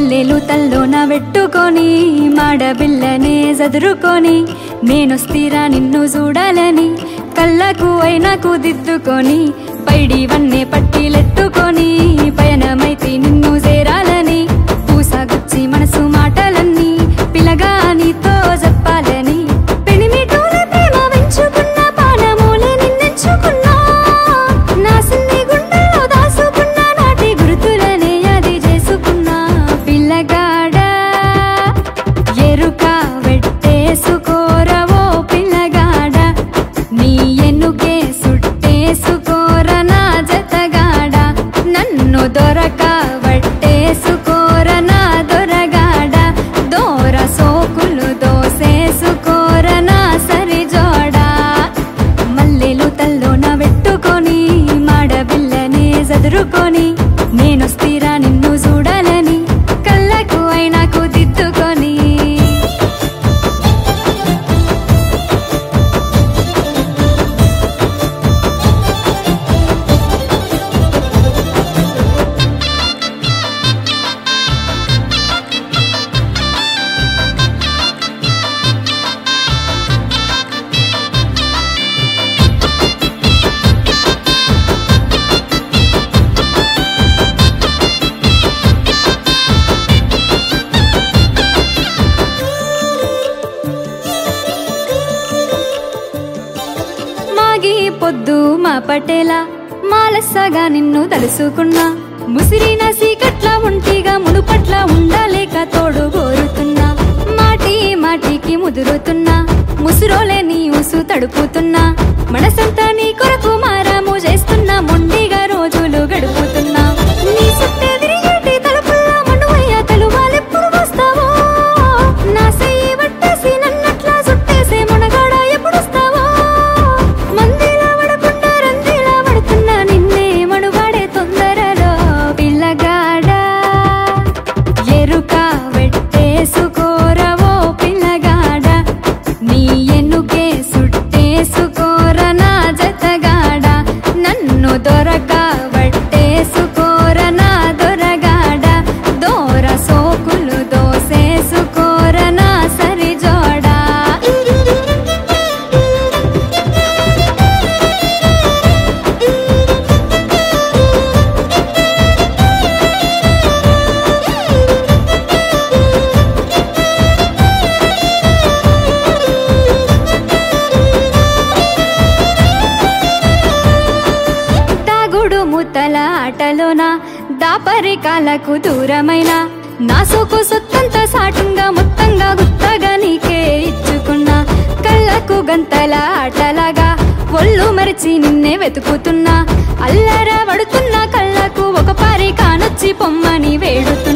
మల్లెలు తల్లోన పెట్టుకొని మాడబిల్లనే చదురుకొని నేను స్థిరా నిన్ను చూడాలని కళ్ళకు అయినాకు దిద్దుకొని పైడి వన్నే పట్టిలెత్తుకొని పయనమైతే నిన్ను చేరాలని పూసగుచ్చి మనసు మాటలన్నీ పిలగా నీతో చెప్పాలని పెనిమిటోల ప్రేమ పెంచుకున్న పానమూలే నిన్నెంచుకున్నా నా సిన్ని గుండెలో దాసుకున్న నాటి గుర్తులనే అది చేసుకున్నా పిల్లగాడా ఎరుక వెట్టేసుకోరవో పిల్లగాడ నీ ఎన్నుకే సుట్టేసుకోర నా జతగాడ నన్ను దొరక వట్టేసుకోర నా దొరగాడ దోర సోకులు దోసేసుకోర నా సరిజోడా మల్లెలు తల్లోన పెట్టుకొని మాడబిల్లనే చదురుకొని నేను స్థిరా నిన్ను చూడాలని కళ్ళకు అయినాకు దిద్దుకొని మాగి పొద్దు మా పటేలా మాలస్సగా నిన్ను తలుసుకున్నా ముసిరిన సీకట్ల ఒంటిగా మునుపట్ల ఉండలేక తోడు కోరుతున్నా మాటి మాటికి ముదురుతున్నా ముసురోలే నీ ఉసు తడుపుతున్నా మనసంతా నీ కొరకు మారాము చేస్తున్నా మొండిగా రోజులు గడుపుతున్నా నీ చుట్టే తిరిగేటి తలుపుల్లా మనువయ్య తలువాలెప్పుడు వస్తావో నా సెయ్యి పట్టేసి నన్నట్లా చుట్టేసే మునగాడ ఎప్పుడొస్తావో మందిలా పడకుండా రందిలా పడుతున్నా నిన్నే మనువాడే తొందరలో పిల్లగాడా ఎరుక వెట్టేసుకోరవో పిల్లగాడ నీ ఎన్నుకే సుట్టేసుకోర నా జతగాడ నన్ను దొరక వట్టేసుకోర నా దొరగాడ దోర సోకులు దోసేసుకోర నా సరిజోడా దాగుడు ముత్తల ఆటలోన దాపరికాలకు దూరమైన నా సోకు సొత్తంత సాటుంగా మొత్తంగా గుత్తగా నీకే ఇచ్చుకున్నా కళ్ళకు గంతల ఆటలాగా ఒళ్ళు మరిచి నిన్నే వెతుకుతున్నా అల్లర పడుతున్న కళ్ళకు ఒక పారి కానొచ్చి పొమ్మని వేడుతున్నా